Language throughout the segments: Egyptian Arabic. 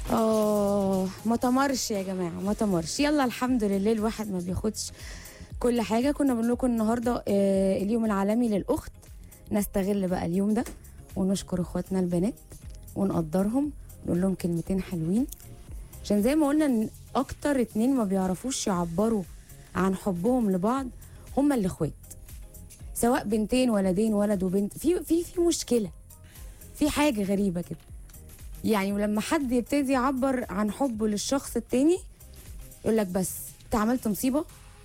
اه ما تمرش يا جماعه ما تمرش يلا الحمد لله الواحد ما بياخدش كل حاجه كنا بنقول لكم النهارده آه، اليوم العالمي للاخت نستغل بقى اليوم ده ونشكر اخواتنا البنات ونقدرهم نقول لهم كلمتين حلوين عشان زي ما قلنا ان اكتر اتنين ما بيعرفوش يعبروا عن حبهم لبعض هما الاخوات سواء بنتين ولدين ولد وبنت في في في مشكله في حاجه غريبه كده يعني ولما حد يبتدي يعبر عن حبه للشخص التاني يقول لك بس انت عملت مصيبه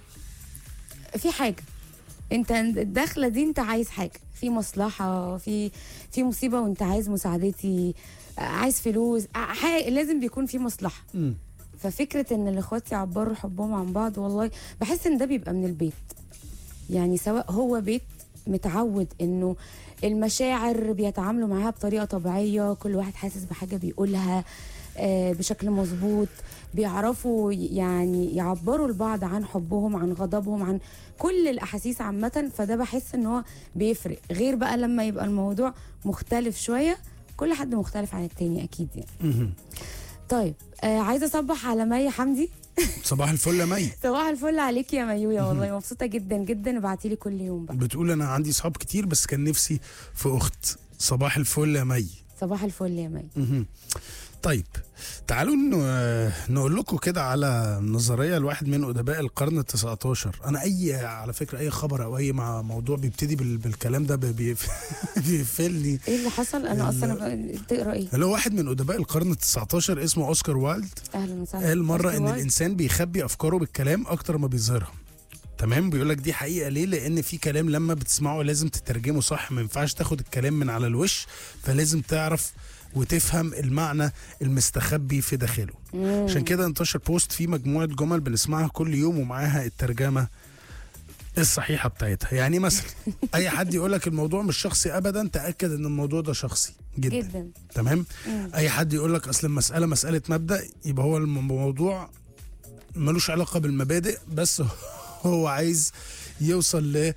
في حاجه انت الدخله دي انت عايز حاجه في مصلحه في في مصيبه وانت عايز مساعدتي عايز فلوس حاجة لازم بيكون في مصلحه مم. ففكره ان الاخوات يعبروا حبهم عن بعض والله بحس ان ده بيبقى من البيت يعني سواء هو بيت متعود انه المشاعر بيتعاملوا معاها بطريقه طبيعيه كل واحد حاسس بحاجه بيقولها آه، بشكل مظبوط بيعرفوا يعني يعبروا لبعض عن حبهم عن غضبهم عن كل الاحاسيس عامه فده بحس ان هو بيفرق غير بقى لما يبقى الموضوع مختلف شويه كل حد مختلف عن التاني اكيد يعني مهم. طيب آه عايزه اصبح على مي حمدي صباح الفل يا مي صباح الفل عليك يا ميويا والله مبسوطه جدا جدا ابعتي لي كل يوم بقى بتقول انا عندي صحاب كتير بس كان نفسي في اخت صباح الفل يا مي صباح الفل يا مي مهم. طيب تعالوا ن- نقول لكم كده على نظريه لواحد من ادباء القرن ال 19 انا اي على فكره اي خبر او اي مع موضوع بيبتدي بال- بالكلام ده بي- بي- بيقفلني ايه اللي حصل انا اصلا ب- تقرا ايه اللي هو واحد من ادباء القرن ال 19 اسمه اوسكار وايلد اهلا وسهلا قال مره أوسكار ان وايلد. الانسان بيخبي افكاره بالكلام اكتر ما بيظهرها تمام بيقول لك دي حقيقه ليه لان في كلام لما بتسمعه لازم تترجمه صح ما ينفعش تاخد الكلام من على الوش فلازم تعرف وتفهم المعنى المستخبي في داخله مم. عشان كده انتشر بوست فيه مجموعه جمل بنسمعها كل يوم ومعاها الترجمه الصحيحه بتاعتها يعني مثلا اي حد يقول لك الموضوع مش شخصي ابدا تاكد ان الموضوع ده شخصي جدا, جدا. جدا تمام مم. اي حد يقول لك اصل المساله مساله مبدا يبقى هو الموضوع ملوش علاقه بالمبادئ بس هو عايز يوصل ل آه،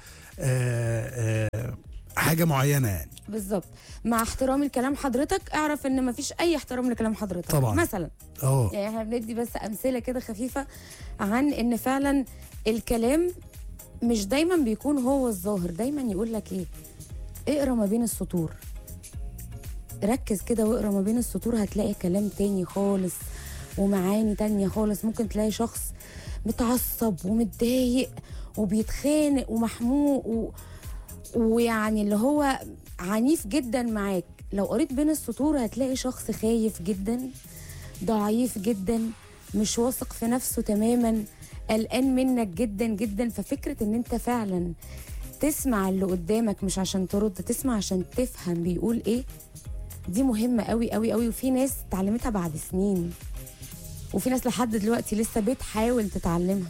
آه، حاجه معينه يعني بالظبط مع احترامي لكلام حضرتك اعرف ان مفيش اي احترام لكلام حضرتك طبعاً. مثلا اه يعني احنا بندي بس امثله كده خفيفه عن ان فعلا الكلام مش دايما بيكون هو الظاهر دايما يقول لك ايه اقرا ما بين السطور ركز كده واقرا ما بين السطور هتلاقي كلام تاني خالص ومعاني تانية خالص ممكن تلاقي شخص متعصب ومتضايق وبيتخانق ومحموق و... ويعني اللي هو عنيف جدا معاك لو قريت بين السطور هتلاقي شخص خايف جدا ضعيف جدا مش واثق في نفسه تماما قلقان منك جدا جدا ففكرة ان انت فعلا تسمع اللي قدامك مش عشان ترد تسمع عشان تفهم بيقول ايه دي مهمة قوي قوي قوي وفي ناس اتعلمتها بعد سنين وفي ناس لحد دلوقتي لسه بتحاول تتعلمها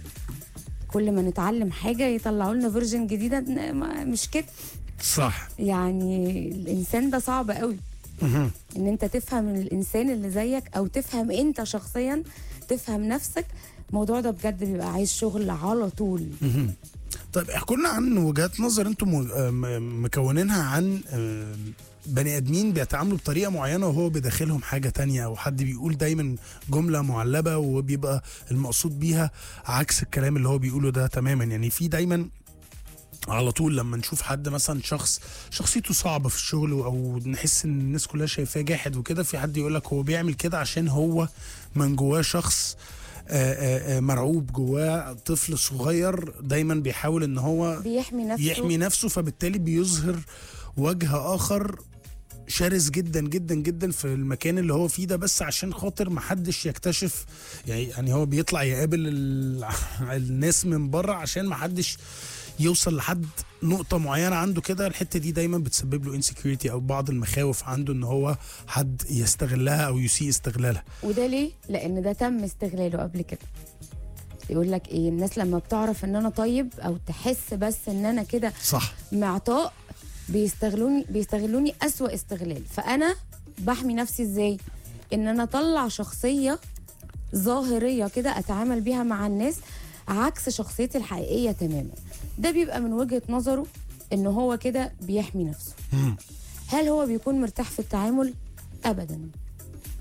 كل ما نتعلم حاجة يطلعوا لنا فيرجن جديدة ن- ما- مش كده صح يعني الإنسان ده صعب قوي مهم. ان انت تفهم الانسان اللي زيك او تفهم انت شخصيا تفهم نفسك الموضوع ده بجد بيبقى عايز شغل على طول مهم. طيب احكوا لنا عن وجهات نظر انتم م- م- مكونينها عن آه، بني ادمين بيتعاملوا بطريقه معينه وهو بداخلهم حاجه تانية او حد بيقول دايما جمله معلبه وبيبقى المقصود بيها عكس الكلام اللي هو بيقوله ده تماما يعني في دايما على طول لما نشوف حد مثلا شخص شخصيته صعبه في الشغل او نحس ان الناس كلها شايفاه جاحد وكده في حد يقول لك هو بيعمل كده عشان هو من جواه شخص آه، آه، آه، مرعوب جواه طفل صغير دايما بيحاول ان هو بيحمي نفسه يحمي نفسه فبالتالي بيظهر وجه اخر شرس جدا جدا جدا في المكان اللي هو فيه ده بس عشان خاطر محدش يكتشف يعني يعني هو بيطلع يقابل ال- الناس من بره عشان محدش يوصل لحد نقطة معينة عنده كده الحتة دي دايما بتسبب له انسكيورتي او بعض المخاوف عنده ان هو حد يستغلها او يسيء استغلالها وده ليه لان ده تم استغلاله قبل كده يقول لك ايه الناس لما بتعرف ان انا طيب او تحس بس ان انا كده صح معطاء بيستغلوني بيستغلوني اسوأ استغلال فانا بحمي نفسي ازاي ان انا اطلع شخصيه ظاهريه كده اتعامل بيها مع الناس عكس شخصيتي الحقيقيه تماما ده بيبقى من وجهه نظره ان هو كده بيحمي نفسه مم. هل هو بيكون مرتاح في التعامل ابدا الشخص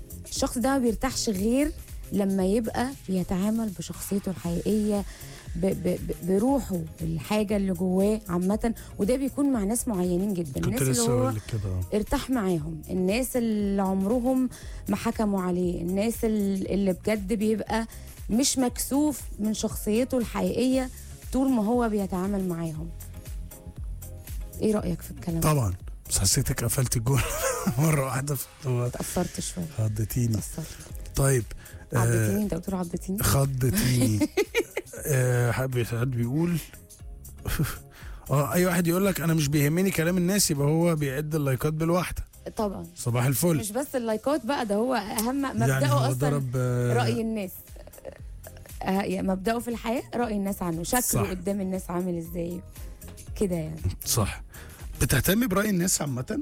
الشخص ده ما بيرتاحش غير لما يبقى بيتعامل بشخصيته الحقيقيه ب ب ب بروحه الحاجه اللي جواه عامه وده بيكون مع ناس معينين جدا كنت الناس اللي لسه هو اقول لك كده آه. ارتاح معاهم الناس اللي عمرهم ما حكموا عليه الناس ال- اللي بجد بيبقى مش مكسوف من شخصيته الحقيقية طول ما هو بيتعامل معاهم ايه رأيك في الكلام ده؟ طبعا بس حسيتك قفلت الجول مره واحده في اتأثرت شوية خضتيني اتأثرت طيب آه، عضتيني انت بتقول عضتيني خضتيني آه، حد حد بيقول اه اي واحد يقول لك انا مش بيهمني كلام الناس يبقى هو بيعد اللايكات بالواحده طبعا صباح الفل مش بس اللايكات بقى ده هو اهم يعني مبدأه هو اصلا ضرب آه، رأي الناس آه، يعني مبدأه في الحياة رأي الناس عنه شكله صح. قدام الناس عامل ازاي كده يعني صح بتهتم برأي الناس عامة؟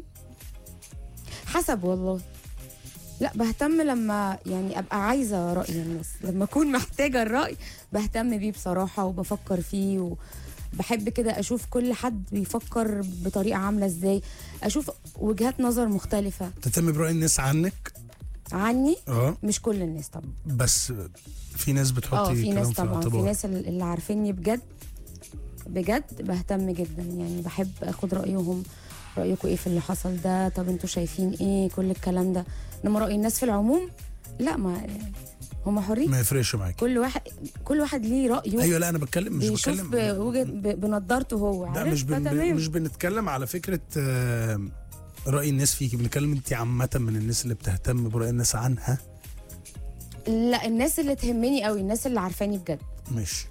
حسب والله لا بهتم لما يعني ابقى عايزه راي الناس لما اكون محتاجه الراي بهتم بيه بصراحه وبفكر فيه وبحب كده اشوف كل حد بيفكر بطريقه عامله ازاي اشوف وجهات نظر مختلفه بتهتم برأي الناس عنك؟ عني اه مش كل الناس طبعا بس في ناس اه بتحطي في كلام ناس في طبعا في الاعتبار ناس ال- اللي عارفيني بجد بجد بهتم جدا يعني بحب اخد رايهم رايكم ايه في اللي حصل ده طب انتوا شايفين ايه كل الكلام ده انما راي الناس في العموم لا ما هم حرين ما يفرقش معاك كل واحد كل واحد ليه رايه ايوه لا انا بتكلم مش بيشوف بتكلم بوجهه ب- بنضارته هو لا عارف مش بن فتمام. مش بنتكلم على فكرة آه، رأي الناس فيكي بنتكلم انت عامة من الناس اللي بتهتم برأي الناس عنها لا الناس اللي تهمني قوي الناس اللي عارفاني بجد مش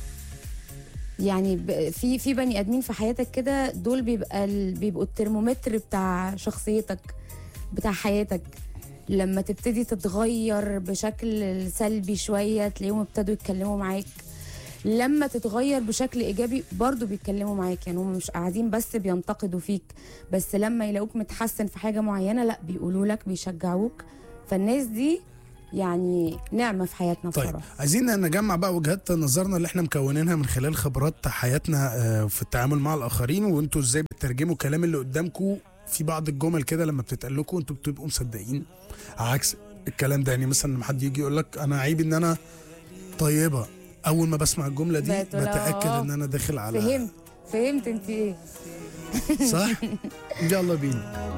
يعني ب- في في بني ادمين في حياتك كده دول بيبقى ال- بيبقوا الترمومتر بتاع شخصيتك بتاع حياتك لما تبتدي تتغير بشكل سلبي شويه تلاقيهم ابتدوا يتكلموا معاك لما تتغير بشكل ايجابي برضو بيتكلموا معاك يعني هم مش قاعدين بس بينتقدوا فيك بس لما يلاقوك متحسن في حاجه معينه لا بيقولوا لك بيشجعوك فالناس دي يعني نعمه في حياتنا طيب بصراحه عايزين نجمع بقى وجهات نظرنا اللي احنا مكونينها من خلال خبرات حياتنا آه، في التعامل مع الاخرين وانتوا ازاي بتترجموا الكلام اللي قدامكم في بعض الجمل كده لما بتتقال لكم انتوا بتبقوا مصدقين عكس الكلام ده يعني مثلا لما حد يجي يقول لك انا عيب ان انا طيبه اول ما بسمع الجمله دي بتقول بتاكد آه. ان انا داخل على فهمت فهمت انت ايه صح يلا بينا